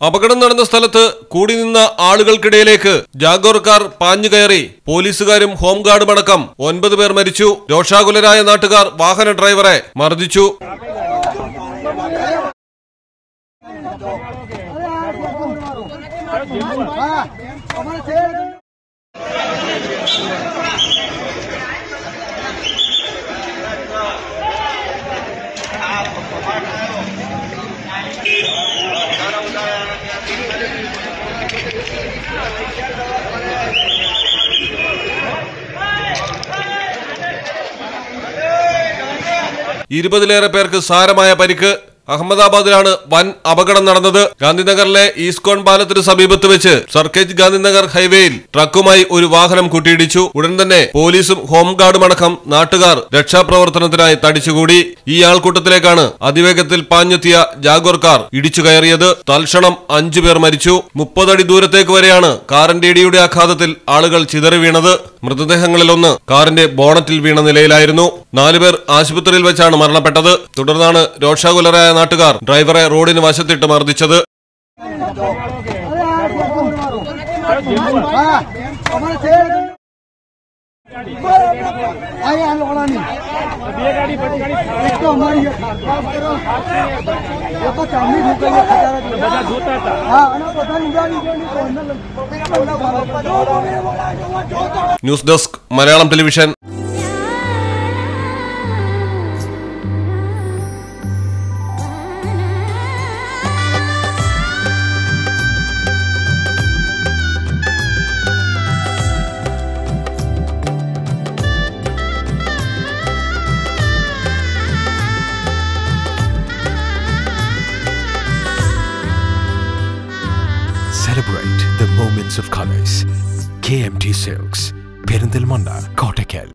അപകടം നടന്ന സ്ഥലത്ത് കൂടി നിന്ന ആളുകൾക്കിടയിലേക്ക് ജാഗോർ കാർ പാഞ്ഞു കയറി പോലീസുകാരും ഹോംഗാർഡും അടക്കം ഒൻപത് പേർ മരിച്ചു രോഷാകുലരായ നാട്ടുകാർ വാഹന ഡ്രൈവറെ മർദ്ദിച്ചു ഇരുപതിലേറെ പേർക്ക് സാരമായ പരിക്ക് അഹമ്മദാബാദിലാണ് വൻ അപകടം നടന്നത് ഗാന്ധിനഗറിലെ ഈസ്കോൺ പാലത്തിന് സമീപത്ത് വെച്ച് സർക്കേജ് ഗാന്ധിനഗർ ഹൈവേയിൽ ട്രക്കുമായി ഒരു വാഹനം കൂട്ടിയിടിച്ചു ഉടൻ തന്നെ പോലീസും ഹോംഗാർഡും അടക്കം നാട്ടുകാർ രക്ഷാപ്രവർത്തനത്തിനായി തടിച്ചുകൂടി ഈ ആൾക്കൂട്ടത്തിലേക്കാണ് അതിവേഗത്തിൽ പാഞ്ഞെത്തിയ ജാഗോർ കാർ ഇടിച്ചു കയറിയത് തൽക്ഷണം അഞ്ചു പേർ മരിച്ചു മുപ്പതടി ദൂരത്തേക്ക് വരെയാണ് കാറിന്റെ ഇടിയുടെ ആഘാതത്തിൽ ആളുകൾ ചിതറി വീണത് മൃതദേഹങ്ങളിലൊന്ന് കാറിന്റെ ബോണറ്റിൽ വീണ നിലയിലായിരുന്നു നാലുപേർ ആശുപത്രിയിൽ വെച്ചാണ് മരണപ്പെട്ടത് തുടർന്നാണ് രോഷാകുലരായ നാട്ടുകാർ ഡ്രൈവറെ റോഡിന് വശത്തിട്ട് മർദ്ദിച്ചത് आए हम लोगों ने एक तो हमारी ये ये तो चांदी ढूंढ गई है खजाना जो बजा धोता था हाँ ना पता नहीं जानी जानी तो अंदर news desk Malayalam television Celebrate the moments of colors. KMT Silks, Perindalmanda, Kottakkal.